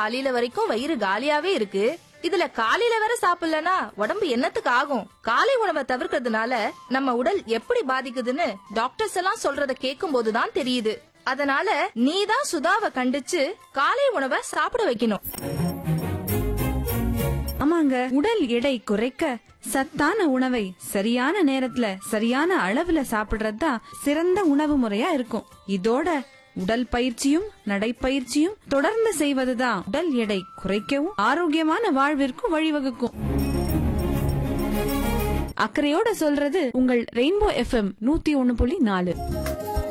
காலையில வரைக்கும் வயிறு காலியாவே இருக்கு இதுல காலையில வேற சாப்பிடலனா உடம்பு என்னத்துக்கு ஆகும் காலை உணவை தவிர்க்கிறதுனால நம்ம உடல் எப்படி பாதிக்குதுன்னு டாக்டர்ஸ் எல்லாம் சொல்றத கேட்கும் போதுதான் தெரியுது அதனால நீ தான் சுதாவை கண்டிச்சு காலை உணவை சாப்பிட வைக்கணும் ஆமாங்க உடல் எடை குறைக்க சத்தான உணவை சரியான நேரத்துல சரியான அளவுல சாப்பிடுறது தான் சிறந்த உணவு முறையா இருக்கும் இதோட உடல் பயிற்சியும் நடைப்பயிற்சியும் தொடர்ந்து செய்வதுதான் உடல் எடை குறைக்கவும் ஆரோக்கியமான வாழ்விற்கும் வழிவகுக்கும் அக்கறையோட சொல்றது உங்கள் ரெயின்போ எஃப்எம் நூத்தி ஒன்னு புள்ளி நாலு